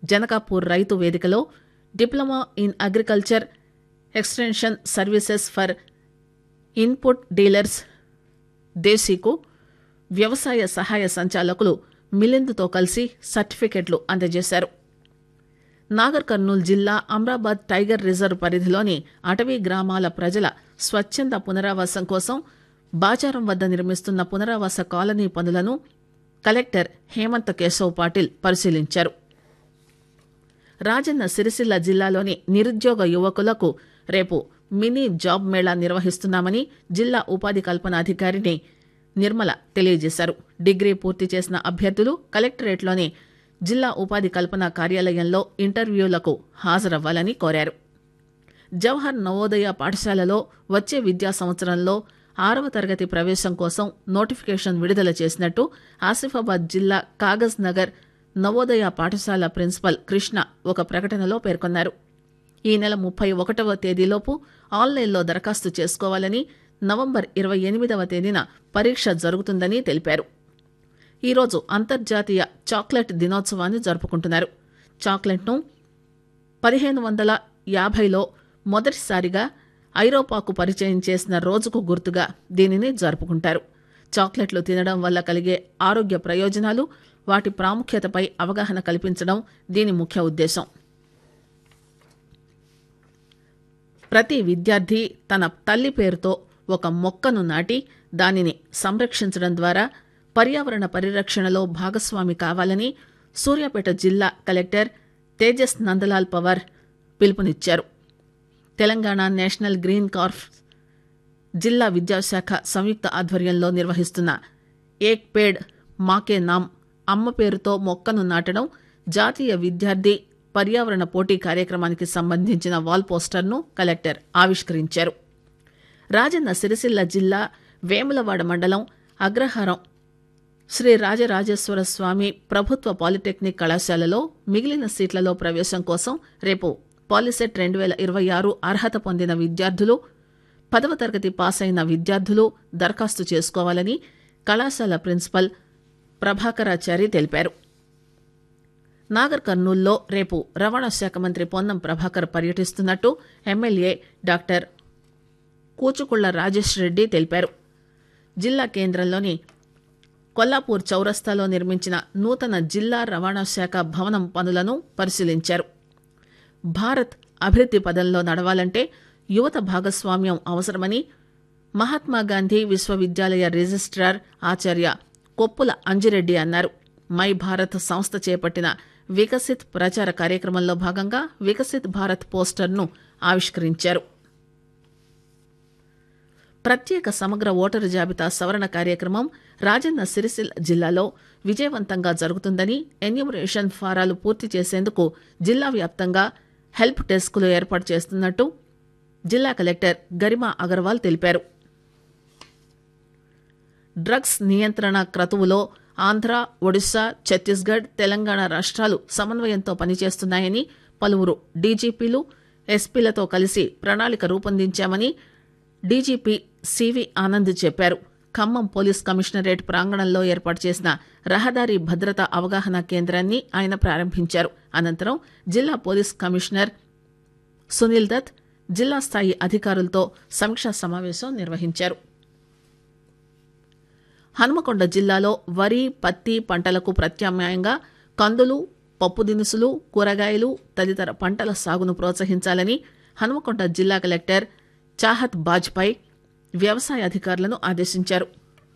జనకాపూర్ రైతు వేదికలో diploma in agriculture extension services for input dealers దేశీకు వ్యవసాయ సహాయ సంచాలకులు మిలింద్తో కలిసి సర్టిఫికెట్లు అందజేశారు నాగర్ కర్నూలు జిల్లా అమ్రాబాద్ టైగర్ రిజర్వ్ పరిధిలోని అటవీ గ్రామాల ప్రజల స్వచ్ఛంద పునరావాసం కోసం బాచారం వద్ద నిర్మిస్తున్న పునరావాస కాలనీ పనులను కలెక్టర్ హేమంత్ కేశవ్ పాటిల్ పరిశీలించారు రాజన్న సిరిసిల్ల జిల్లాలోని నిరుద్యోగ యువకులకు రేపు మినీ జాబ్ మేళా నిర్వహిస్తున్నామని జిల్లా ఉపాధి కల్పన అధికారిని నిర్మల తెలియజేశారు డిగ్రీ పూర్తి చేసిన అభ్యర్థులు కలెక్టరేట్లోని జిల్లా ఉపాధి కల్పన కార్యాలయంలో ఇంటర్వ్యూలకు హాజరవ్వాలని కోరారు జవహర్ నవోదయ పాఠశాలలో వచ్చే విద్యా సంవత్సరంలో ఆరవ తరగతి ప్రవేశం కోసం నోటిఫికేషన్ విడుదల చేసినట్టు ఆసిఫాబాద్ జిల్లా కాగజ్ నగర్ నవోదయ పాఠశాల ప్రిన్సిపల్ కృష్ణ ఒక ప్రకటనలో పేర్కొన్నారు ఈ నెల ముప్పై ఒకటవ తేదీలోపు ఆన్లైన్లో దరఖాస్తు చేసుకోవాలని నవంబర్ ఇరవై ఎనిమిదవ తేదీన పరీక్ష జరుగుతుందని తెలిపారు ఈరోజు అంతర్జాతీయ చాక్లెట్ దినోత్సవాన్ని జరుపుకుంటున్నారు చాక్లెట్ను పదిహేను వందల యాభైలో మొదటిసారిగా ఐరోపాకు పరిచయం చేసిన రోజుకు గుర్తుగా దీనిని జరుపుకుంటారు చాక్లెట్లు తినడం వల్ల కలిగే ఆరోగ్య ప్రయోజనాలు వాటి ప్రాముఖ్యతపై అవగాహన కల్పించడం దీని ముఖ్య ఉద్దేశం ప్రతి విద్యార్థి తన తల్లి పేరుతో ఒక మొక్కను నాటి దానిని సంరక్షించడం ద్వారా పర్యావరణ పరిరక్షణలో భాగస్వామి కావాలని సూర్యాపేట జిల్లా కలెక్టర్ తేజస్ నందలాల్ పవార్ పిలుపునిచ్చారు తెలంగాణ నేషనల్ గ్రీన్ కార్ప్ జిల్లా విద్యాశాఖ సంయుక్త ఆధ్వర్యంలో నిర్వహిస్తున్న ఏక్ పేడ్ మాకే నామ్ అమ్మ పేరుతో మొక్కను నాటడం జాతీయ విద్యార్థి పర్యావరణ పోటీ కార్యక్రమానికి సంబంధించిన వాల్ పోస్టర్ను కలెక్టర్ ఆవిష్కరించారు రాజన్న సిరిసిల్ల జిల్లా వేములవాడ మండలం అగ్రహారం శ్రీ రాజరాజేశ్వర స్వామి ప్రభుత్వ పాలిటెక్నిక్ కళాశాలలో మిగిలిన సీట్లలో ప్రవేశం కోసం రేపు పాలిసెట్ రెండు వేల ఇరవై ఆరు అర్హత పొందిన విద్యార్థులు పదవ తరగతి పాస్ అయిన విద్యార్థులు దరఖాస్తు చేసుకోవాలని కళాశాల ప్రిన్సిపల్ ప్రభాకరాచారి తెలిపారు నాగర్ కర్నూల్లో రేపు రవాణా శాఖ మంత్రి పొన్నం ప్రభాకర్ పర్యటిస్తున్నట్టు ఎమ్మెల్యే డాక్టర్ కూచుకుళ్ల రాజేష్ రెడ్డి తెలిపారు జిల్లా కేంద్రంలోని కొల్లాపూర్ చౌరస్తాలో నిర్మించిన నూతన జిల్లా రవాణా శాఖ భవనం పనులను పరిశీలించారు భారత్ అభివృద్ది పదంలో నడవాలంటే యువత భాగస్వామ్యం అవసరమని మహాత్మాగాంధీ విశ్వవిద్యాలయ రిజిస్ట్రార్ ఆచార్య కొప్పుల అంజిరెడ్డి అన్నారు మై భారత్ సంస్థ చేపట్టిన వికసిత్ ప్రచార కార్యక్రమంలో భాగంగా వికసిత్ భారత్ పోస్టర్ను ఆవిష్కరించారు ప్రత్యేక సమగ్ర ఓటరు జాబితా సవరణ కార్యక్రమం రాజన్న సిరిసిల్ల జిల్లాలో విజయవంతంగా జరుగుతుందని ఎన్యూమరేషన్ ఫారాలు పూర్తి చేసేందుకు జిల్లా వ్యాప్తంగా హెల్ప్ డెస్కులు ఏర్పాటు చేస్తున్నట్టు జిల్లా కలెక్టర్ గరిమా అగర్వాల్ తెలిపారు డ్రగ్స్ నియంత్రణ క్రతువులో ఆంధ్ర ఒడిశా ఛత్తీస్గఢ్ తెలంగాణ రాష్ట్రాలు సమన్వయంతో పనిచేస్తున్నాయని పలువురు డీజీపీలు ఎస్పీలతో కలిసి ప్రణాళిక రూపొందించామని డీజీపీ సివి ఆనంద్ చెప్పారు ఖమ్మం పోలీస్ కమిషనరేట్ ప్రాంగణంలో ఏర్పాటు చేసిన రహదారి భద్రత అవగాహన కేంద్రాన్ని ఆయన ప్రారంభించారు అనంతరం జిల్లా పోలీస్ కమిషనర్ సునీల్ దత్ జిల్లా స్థాయి అధికారులతో సమీక్షా సమావేశం నిర్వహించారు హనుమకొండ జిల్లాలో వరి పత్తి పంటలకు ప్రత్యామ్నాయంగా కందులు పప్పు దినుసులు కూరగాయలు తదితర పంటల సాగును ప్రోత్సహించాలని హనుమకొండ జిల్లా కలెక్టర్ చాహత్ బాజ్పాయ్ వ్యవసాయ అధికారులను ఆదేశించారు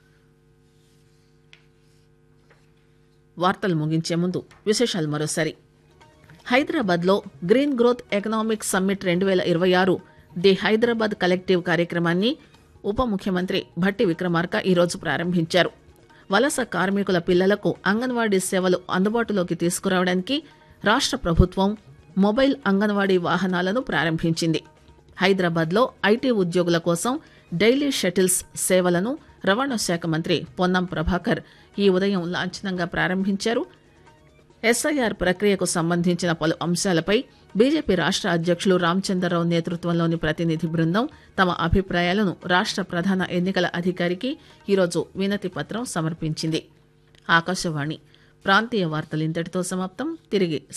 వార్తలు ముగించే ముందు విశేషాలు మరోసారి హైదరాబాద్లో గ్రీన్ గ్రోత్ ఎకనామిక్ సమ్మిట్ రెండు వేల ఇరవై ఆరు ది హైదరాబాద్ కలెక్టివ్ కార్యక్రమాన్ని ఉప ముఖ్యమంత్రి భట్టి విక్రమార్క ఈరోజు ప్రారంభించారు వలస కార్మికుల పిల్లలకు అంగన్వాడీ సేవలు అందుబాటులోకి తీసుకురావడానికి రాష్ట్ర ప్రభుత్వం మొబైల్ అంగన్వాడీ వాహనాలను ప్రారంభించింది హైదరాబాద్లో ఐటీ ఉద్యోగుల కోసం డైలీ షటిల్స్ సేవలను రవాణా శాఖ మంత్రి పొన్నం ప్రభాకర్ ఈ ఉదయం లాంఛనంగా ప్రారంభించారు ఎస్ఐఆర్ ప్రక్రియకు సంబంధించిన పలు అంశాలపై బీజేపీ రాష్ట్ర అధ్యక్షులు రామచంద్రరావు నేతృత్వంలోని ప్రతినిధి బృందం తమ అభిప్రాయాలను రాష్ట్ర ప్రధాన ఎన్నికల అధికారికి ఈరోజు వినతి పత్రం సమర్పించింది ఆకాశవాణి ప్రాంతీయ వార్తలు ఇంతటితో సమాప్తం తిరిగి